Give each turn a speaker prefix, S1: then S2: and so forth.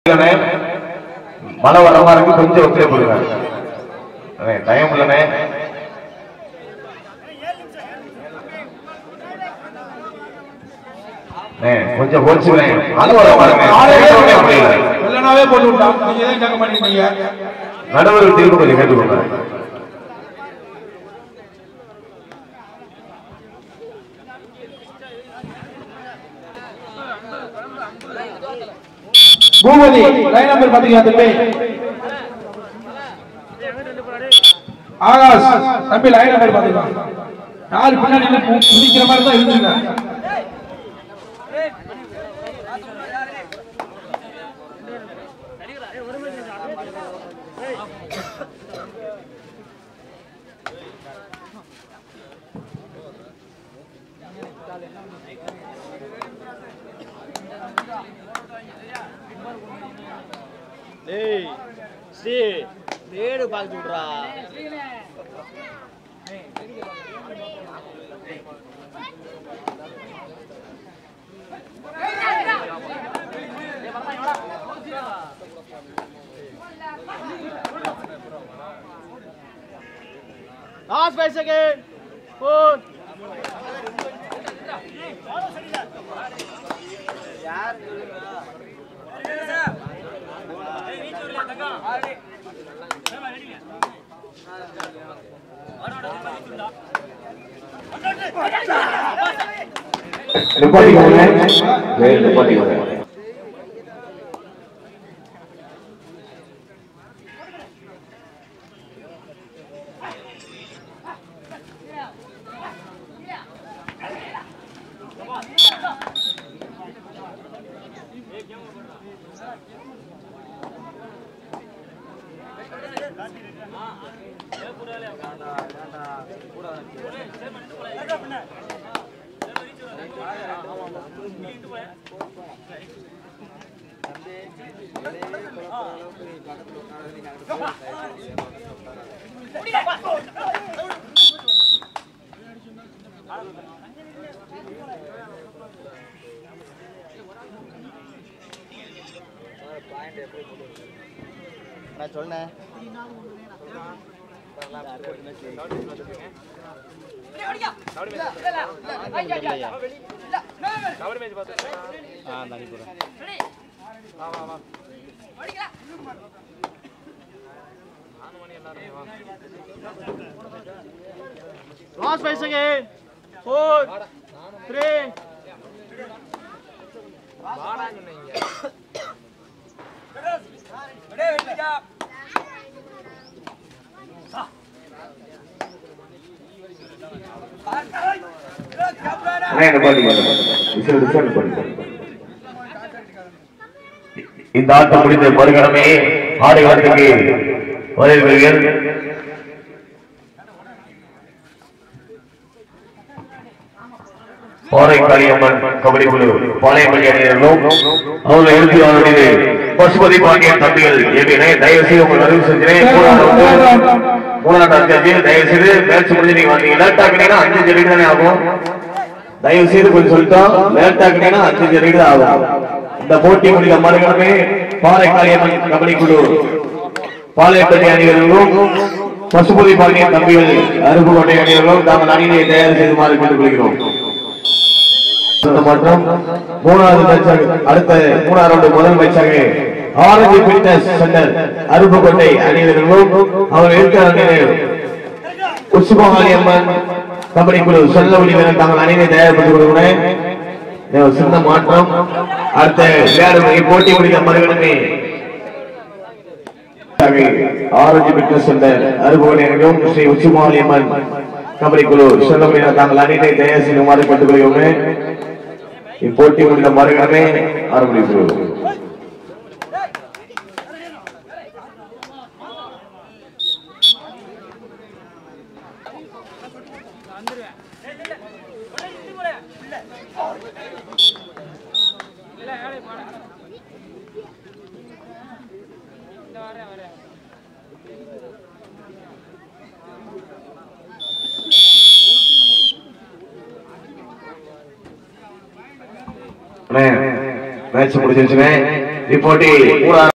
S1: இல்லைண்ணே. மழை வர மாதிரி இருக்கு கொஞ்சம் ஒத்திரை போடுங்க அண்ணே, டைம் இல்லைண்ணே அண்ணே, கொஞ்சம் போச்சுண்ணே மழை வர மாதிரி இருக்கு. முடியல.
S2: வெள்ளனாவே போட்டு விட்டான் நீங்க தான் கேட்க மாட்டேங்கிறீங்க
S1: நடுவர் தீர்ப்பு கொஞ்சம் கேட்டுக்கோங்க
S2: பூபதி லைன் நம்பர் பாத்தீங்களா தம்பி ஆகாஷ் தம்பி லைன் நம்பர் பாத்தீங்களா யாரு பின்னாடி நின்னு கு- குதிக்கிற மாதிரி தான் இருந்துருங்க
S3: டேய் சி நேடு பார்த்து விட்றா லாஸ்ட் ஃபைவ் செகண்ட் ஃபோர்
S1: நிப்பாட்டிக்கோங்க வேறு நிப்பாட்டிக்கோங்க
S3: நான் சொன்னேன் last five second four three
S1: அண்ணே, நிப்பாட்டிக்கோங்க. விசில் அடிச்சா நிப்பாட்டிக்கோங்க. இந்த ஆட்டம் முடிந்த மறுகணமே ஆடுகளத்துக்கு வருகிறீர்கள் பாறை காளியம்மன் கபடி குழு பாளையமல்லி அணியினர்களும் அவர்கள் எழுதியாளர்களே பசுபதி பாண்டியன் தம்பிகள் ஏற்கனவே தயவு செய்து உங்கள் அறிவு செஞ்சேன் மூணாவது அஞ்சு தயவு செய்து மேட்ச் முடிஞ்சு நீங்க வந்தீங்க லேட் ஆகினீங்கன்னா அஞ்சு ஜெடி தானே ஆகும் தயவு செய்து கொஞ்சம் சொல்லிட்டோம் லேட் ஆகினீங்கன்னா அஞ்சு ஜெடி தான் ஆகும் இந்த போட்டி முடிந்த மறுகணமே பாறை காளியம்மன் கபடி குழு பாளையப்பட்டி அணிகளும் பசுபதி பாண்டியன் தம்பிகள் அருப்புக்கோட்டை அணிகளும் தாங்கள் அணியை தயார் செய்துமாறு கேட்டுக்கொள்கிறோம் மற்றும் மூணாவது மேட்சாக அடுத்த மூணாவது round முதல் மேட்சாக ஆரஞ்சு பிட்னஸ் சென்டர் அருப்புக்கோட்டை அணியினர்களும் அவர் இருக்கிற அணியினர் உச்சுபகாளி அம்மன் கபடி குழு செல்ல வீரர் தாங்கள் அணியை தயார்படுத்திக் கொடுக்கிறேன் இது ஒரு சின்ன மாற்றம் அடுத்த விளையாடு போட்டி முடிந்த மறுகணமே ஆரஞ்சு பிட்னஸ் சென்டர் அருப்புக்கோட்டை அணியும் ஸ்ரீ உச்சிமாலி அம்மன் கபடி குழு செல்ல வீரர் தாங்கள் அணியை தயார் செய்யுமாறு கேட்டுக்கொள்கிறோம் இப்போட்டி முடிந்த மறுகணமே ஆரம்பிக்கிறோம் மேட்ச் முடிஞ்சிருச்சுனே இப்போட்டி மூணாவது